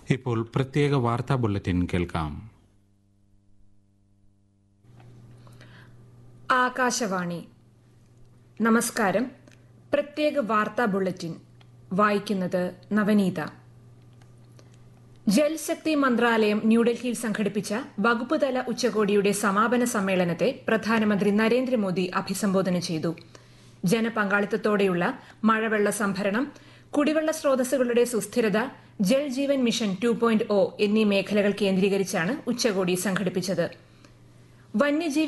ഇപ്പോൾ പ്രത്യേക വാർത്താ ബുള്ളറ്റിൻ കേൾക്കാം ആകാശവാണി നമസ്കാരം പ്രത്യേക വാർത്താ ബുള്ളറ്റിൻ വായിക്കുന്നത് നവനീത ജൽശക്തി മന്ത്രാലയം ന്യൂഡൽഹിയിൽ സംഘടിപ്പിച്ച വകുപ്പ് തല ഉച്ചകോടിയുടെ സമാപന സമ്മേളനത്തെ പ്രധാനമന്ത്രി നരേന്ദ്രമോദി അഭിസംബോധന ചെയ്തു ജനപങ്കാളിത്തത്തോടെയുള്ള മഴവെള്ള സംഭരണം കുടിവെള്ള സ്രോതസ്സുകളുടെ സുസ്ഥിരത Jal Jeevan mission two point O എന്നീ മേഖലകൾ കേന്ദ്രീകരിച്ചാണ് ഉച്ചകോടി സംഘടിപ്പിച്ചത് വന്യജീവി